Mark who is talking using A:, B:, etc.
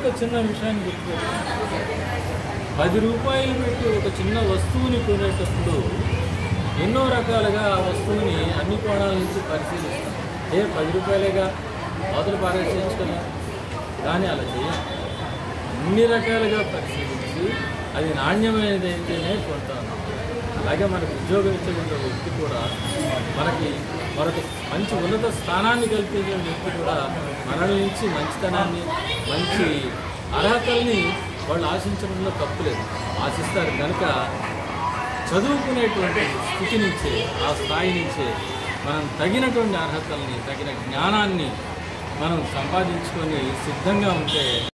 A: ఇంకొక చిన్న విషయాన్ని గుర్తుపెట్టుకోండి పది రూపాయలు పెట్టి ఒక చిన్న వస్తువుని కొనేటప్పుడు ఎన్నో రకాలుగా ఆ వస్తువుని అన్ని కోణాల నుంచి పరిశీలిస్తాం ఏ పది రూపాయలేగా అవతల పారేసేయచ్చు కదా కానీ అలా చేయం అన్ని రకాలుగా పరిశీలించి అది నాణ్యమైనది అయితేనే కొంటాను అలాగే మనకు ఉద్యోగం ఇచ్చేటువంటి వ్యక్తి కూడా మనకి మరొక మంచి ఉన్నత స్థానాన్ని కల్పించే వ్యక్తి కూడా మనల నుంచి మంచితనాన్ని మంచి అర్హతల్ని వాళ్ళు ఆశించడంలో తప్పులేదు ఆశిస్తారు కనుక చదువుకునేటువంటి స్థితి నుంచే ఆ స్థాయి నుంచే మనం తగినటువంటి అర్హతల్ని తగిన జ్ఞానాన్ని మనం సంపాదించుకొని సిద్ధంగా ఉంటే